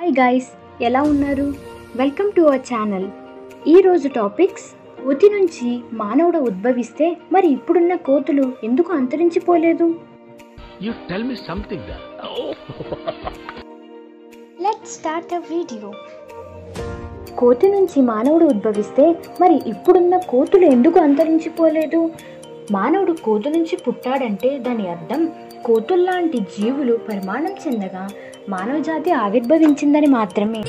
Hi guys ఎలా ఉన్నారు welcome to our channel ఈరోజు టాపిక్స్ కోతి నుంచి మానవుడు ఉద్భవిస్తే మరి ఇప్పుడున్న కోతులు ఎందుకు అంతరించిపోలేదు You tell me something there. Oh. Let start uh video కోతి నుంచి మానవుడు ఉద్భవిస్తే మరి ఇప్పుడున్న కోతులు ఎందుకు అంతరించిపోలేదు మానవుడు కోతు నుంచి పుట్టాడంటే దాని అర్థం కోతుల్లాంటి జీవులు పరిమాణం చెందగా మానవ జాతి ఆవిర్భవించిందని మాత్రమే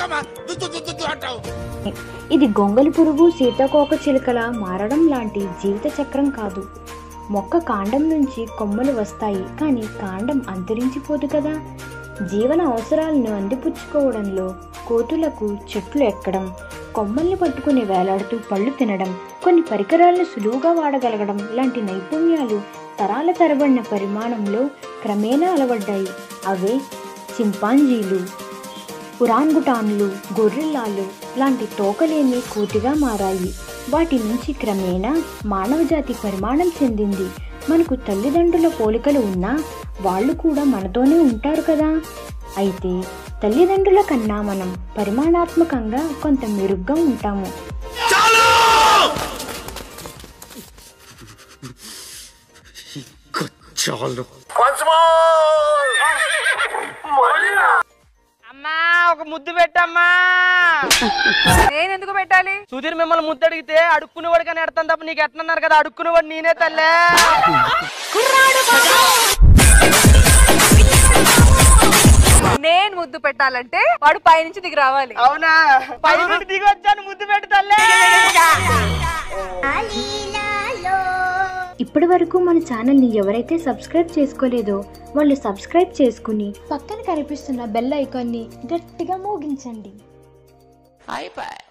ఇది గొంగలి పురుగు సీతాకోక చిలుకల మారడం లాంటి జీవిత చక్రం కాదు మొక్క కాండం నుంచి కొమ్మలు వస్తాయి కానీ కాండం అంతరించిపోదు కదా జీవన అవసరాలను అందిపుచ్చుకోవడంలో కోతులకు చెట్లు ఎక్కడం కొమ్మల్ని పట్టుకుని వేలాడుతూ పళ్ళు తినడం కొన్ని పరికరాలను సులువుగా వాడగలగడం లాంటి నైపుణ్యాలు తరాల తరబడిన పరిమాణంలో క్రమేణా అలవడ్డాయి అవే చింపాంజీలు ఉరాంగుటాన్లు గొర్రెల్లాలు లాంటి తోకలేని కోతిగా మారాయి వాటి నుంచి క్రమేణా మానవజాతి పరిమాణం చెందింది మనకు తల్లిదండ్రుల పోలికలు ఉన్నా వాళ్ళు కూడా మనతోనే ఉంటారు కదా అయితే తల్లిదండ్రుల కన్నా మనం పరిమాణాత్మకంగా కొంత మెరుగ్గా ఉంటాము అమ్మా ఒక ముద్దు పెట్టమ్మా నేను ఎందుకు పెట్టాలి సుధీర్ మిమ్మల్ని ముద్దు అడిగితే అడుక్కునేవాడు కానీ ఎడతాను తప్ప నీకు ఎట్టన్నారు కదా అడుక్కునేవాడు నేనే తల్లే నేను ముద్దు పెట్టాలంటే వాడు పైనుంచి దిగి రావాలి అవునా పై నుండి దిగి వచ్చాను ముద్దు పెట్టు తల్లే ఇప్పటి వరకు మన ఛానల్ని ఎవరైతే సబ్స్క్రైబ్ చేసుకోలేదో వాళ్ళు సబ్స్క్రైబ్ చేసుకుని పక్కన కనిపిస్తున్న బెల్ ఐకాన్ని గట్టిగా మోగించండి అయిపోయి